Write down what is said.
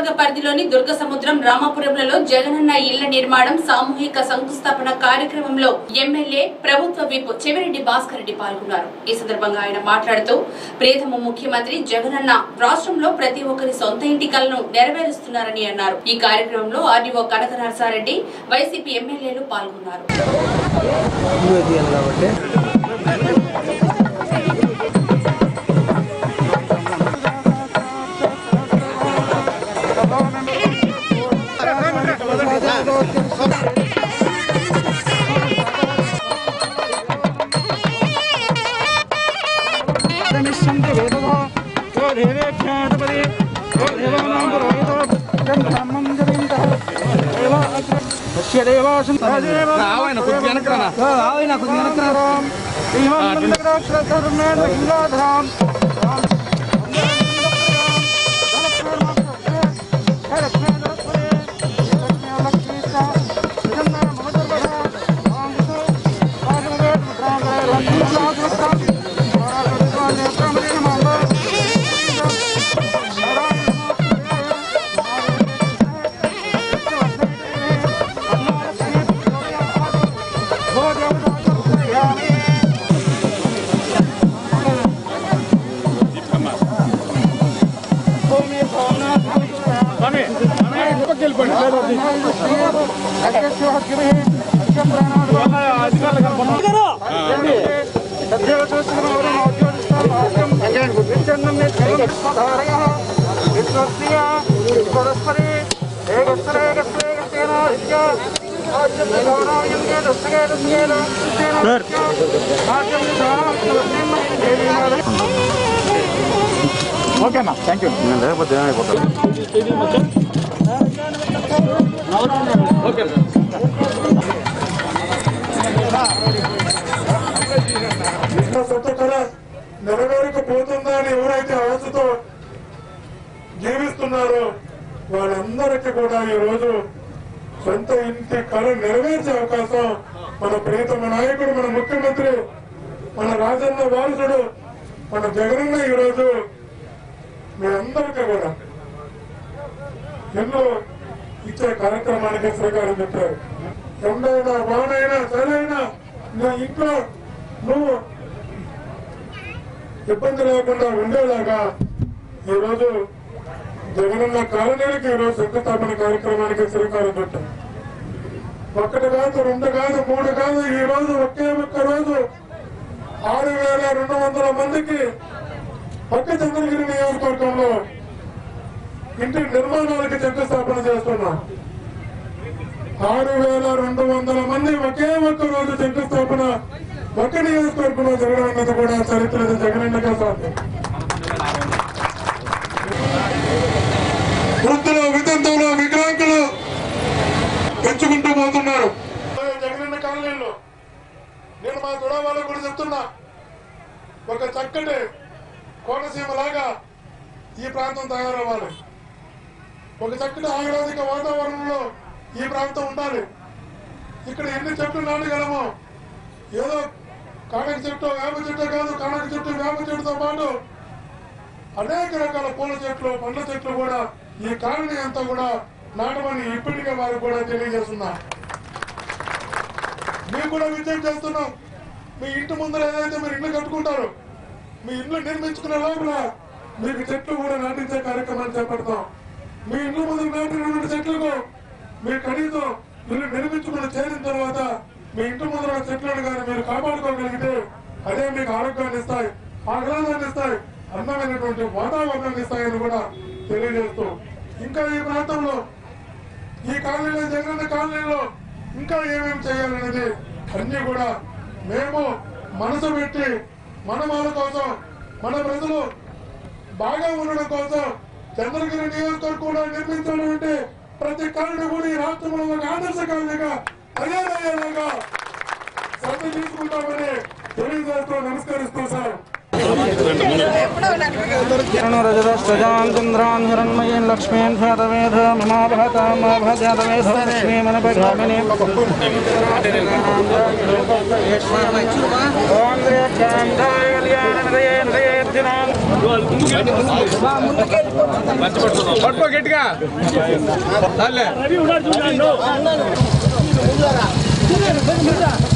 నియోజకవర్గ పరిధిలోని దుర్గ సముద్రం రామాపురంలలో జగనన్న ఇళ్ల నిర్మాణం సామూహిక శంకుస్థాపన కార్యక్రమంలో ఎమ్మెల్యే ప్రభుత్వ విప్ చెవిరెడ్డి భాస్కర్ రెడ్డి పాల్గొన్నారు ఈ సందర్భంగా ఆయన మాట్లాడుతూ ప్రియతమ ముఖ్యమంత్రి జగనన్న రాష్ట్రంలో ప్రతి ఒక్కరి సొంత ఇంటి కలను నెరవేరుస్తున్నారని అన్నారు ఈ కార్యక్రమంలో ఆర్డీఓ కనక నరసారెడ్డి వైసీపీ ఎమ్మెల్యేలు పాల్గొన్నారు ఓకేనా థ్యాంక్ యూ లేకపోతే ఏమైపోతాను నా సొంత కళ నెరవేరకపోతుందా అని ఎవరైతే ఆశతో జీవిస్తున్నారో వాళ్ళందరికీ కూడా ఈ రోజు సొంత ఇంటి కళ నెరవేర్చే అవకాశం మన ప్రియతమ నాయకుడు మన ముఖ్యమంత్రి మన రాజన్న వారసుడు మన జగనన్న ఈ రోజు మీ అందరికీ కూడా ఎన్నో ఇచ్చే కార్యక్రమానికి శ్రీకారం చుట్టారు ఎండైనా వానైనా చలైనా నా ఇంట్లో నువ్వు ఇబ్బంది లేకుండా ఉండేలాగా ఈ రోజు జగనన్న కాలనీలకి ఈ రోజు శంకుస్థాపన కార్యక్రమానికి శ్రీకారం చుట్టాం ఒక్కటి కాదు రెండు కాదు మూడు కాదు ఈ రోజు ఒకే ఒక్క రోజు ఆరు వేల రెండు వందల మందికి పక్క చంద్రగిరి నియోజకవర్గంలో ఇంటి నిర్మాణాలకి శంకుస్థాపన చేస్తున్నాం ఆరు వేల రెండు వందల మంది ఒకే ఒక్క రోజు శంకుస్థాపన ఒక నియోజకవర్గంలో జరగడం అన్నది కూడా చరిత్ర జగనన్నగా సాధ్యం వృద్ధులు వితంతువులు వికలాంగులు పెంచుకుంటూ పోతున్నారు జగనన్న కాలనీలో నేను మా దొడ వాళ్ళకు కూడా చెప్తున్నా ఒక చక్కటి కోనసీమ లాగా ఈ ప్రాంతం తయారవ్వాలి ఒక చక్కటి ఆహ్లాదిక వాతావరణంలో ఈ ప్రాంతం ఉండాలి ఇక్కడ ఎన్ని చెట్లు నాటగలమో ఏదో కానక చెట్టు వేప చెట్టు కాదు కానక చెట్టు వేప చెట్టుతో పాటు అనేక రకాల పూల చెట్లు పండ్ల చెట్లు కూడా ఈ కాలనీ అంతా కూడా నాటమని ఇప్పటికే వారికి కూడా తెలియజేస్తున్నా మేము కూడా విజ్ఞప్తి చేస్తున్నాం మీ ఇంటి ముందర ఏదైతే మీరు ఇల్లు కట్టుకుంటారో మీ ఇల్లు నిర్మించుకునే లోపల మీకు చెట్లు కూడా నాటించే కార్యక్రమాన్ని చేపడతాం మీ ఇల్లు ముందు నాటినటువంటి చెట్లకు మీరు కనీసం ఇల్లు నిర్మించుకుని చేరిన తర్వాత మీ ఇంటి ముందర చెట్లను కానీ మీరు కాపాడుకోగలిగితే అదే మీకు ఆరోగ్యాన్ని ఇస్తాయి ఆహ్లాదాన్ని ఇస్తాయి అందమైనటువంటి వాతావరణాన్ని ఇస్తాయని కూడా తెలియజేస్తూ ఇంకా ఈ ప్రాంతంలో ఈ కాలనీలో జగనన్న కాలనీలో ఇంకా ఏమేమి చేయాలనేది అన్ని కూడా మేము మనసు పెట్టి మన వాళ్ళ కోసం మన ప్రజలు బాగా ఉండడం కోసం చంద్రగిరి నియోజకవర్గంలో నిర్మించడం అంటే ప్రతి కాలనీ కూడా ఈ రాష్ట్రంలో ఒక ఆదర్శ కాలనీగా తయారయ్యేలాగా శ్రద్ధ తీసుకుంటామని తెలియజేస్తూ నమస్కరిస్తూ సార్ రజదశ్చజాన్ చంద్రాన్ హిరణ్మయీన్ లక్ష్మీన్ భేదవేధ మమాభతామాభజాతవేధ లక్ష్మీమనపగామిని ఓం శ్రీ కళ్యాణ పట్టుకో గట్టిగా చాలే